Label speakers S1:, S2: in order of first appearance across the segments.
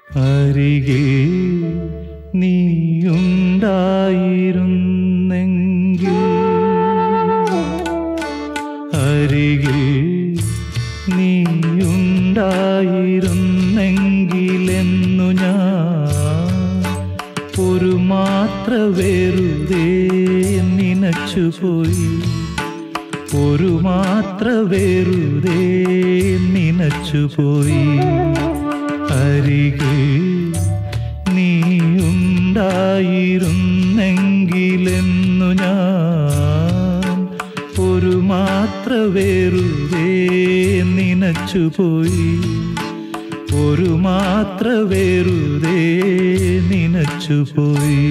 S1: അരികെ നീയുണ്ടായിരുന്നെങ്കിൽ അരികിൽ നീയുണ്ടായിരുന്നെങ്കിലെന്നു ഞാൻ ഒരു മാത്ര വെറുതെ നനച്ചുപോയി ഒരു മാത്ര വെറുതെ നനച്ചുപോയി അരികെ നീയുണ്ടായിരുന്നെങ്കിലെന്നു ഞാൻ ഒരു മാത്ര വെറുതെ നനച്ചുപോയി ഒരു മാത്ര വെറുതെ നനച്ചുപോയി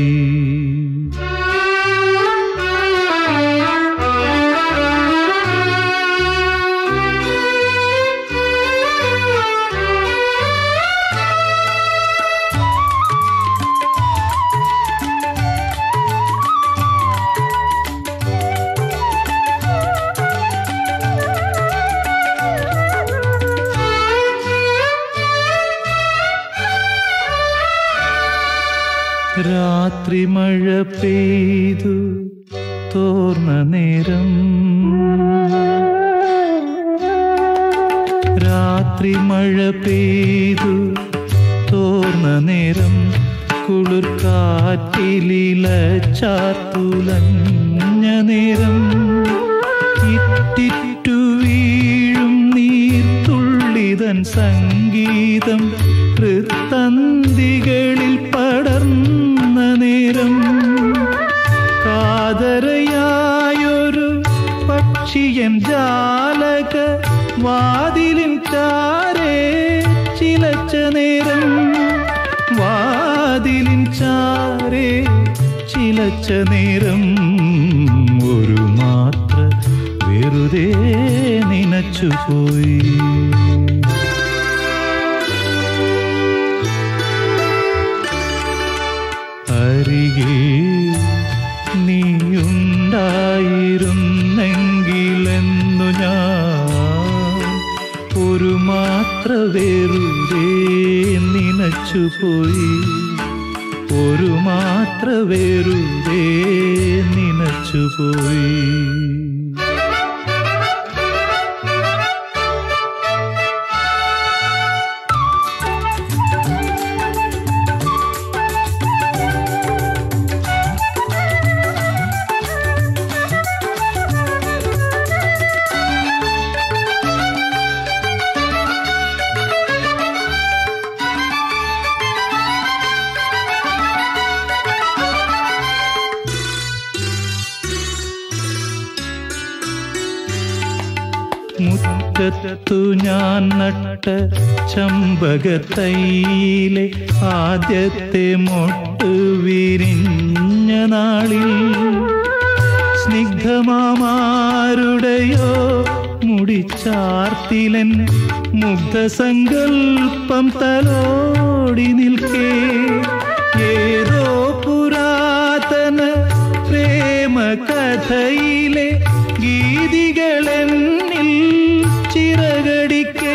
S1: രാത്രി മഴ പെയ്തു തോർന്ന നേരം രാത്രി മഴ പെയ്തു തോർന്ന നേരം കുളിർ കാറ്റിലില ചാത്തുലഞ്ഞ നേരം ഇറ്റിറ്റു വീഴും നീർത്തുള്ളിതൻ സംഗീതം ഹൃത്തന്തികളിൽ പടർന്ന നേരം കാതരയായൊരു പക്ഷിയൻ ജാലക വാതിലിൻ ചാരേ ചിലച്ച നേരം വാതിലിൻ ചാരേ ചിലച്ച നേരം ഒരു മാത്ര വെറുതെ നനച്ചുപോയി അരികെ നീയുണ്ടായിരുന്നെങ്കിലെന്നു ഞാൻ ഒരു മാത്ര വെറുതെ നനച്ചുപോയി ഒരു മാത്ര വെറുതെ നനച്ചുപോയി മുറ്റത്തു ഞാൻ നട്ട ചമ്പകത്തൈയിലെ ആദ്യത്തെ മൊട്ട് വിരിഞ്ഞ നാളിൽ സ്നിഗ്ധമാരുടെയോ മുടിച്ചാർത്തിലൻ മുഗ്ധസങ്കൽപ്പം തലോടി നിൽക്കേ ഏതോ പുരാതന പ്രേമ കഥയിലെ ഗീതികളെന്നിൽ ചിറകടിക്കേ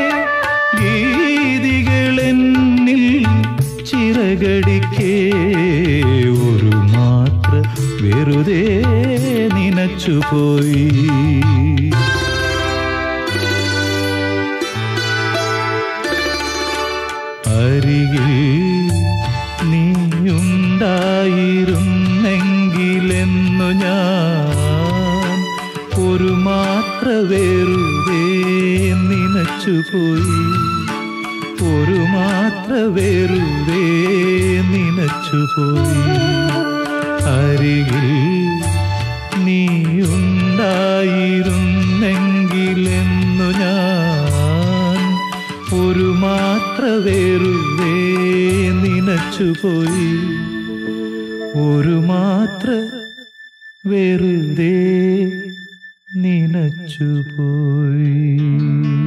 S1: ഗീതികളെന്നിൽ ചിറകടിക്കേ ഒരു മാത്ര വെറുതെ നനച്ചുപോയി അരികിൽ നീയുണ്ടായിരുന്നെങ്കിലെന്നു ഞാൻ ഒരു മാത്ര വെറുതെ നനച്ചുപോയി ഒരു മാത്ര വെറുതെ നനച്ചുപോയി അരികിൽ നീയുണ്ടായിരുന്നെങ്കിലെന്നു ഞാൻ ഒരു മാത്ര വെറുതെ നനച്ചുപോയി ഒരു മാത്ര വെറുതെ നനച്ചുപോയി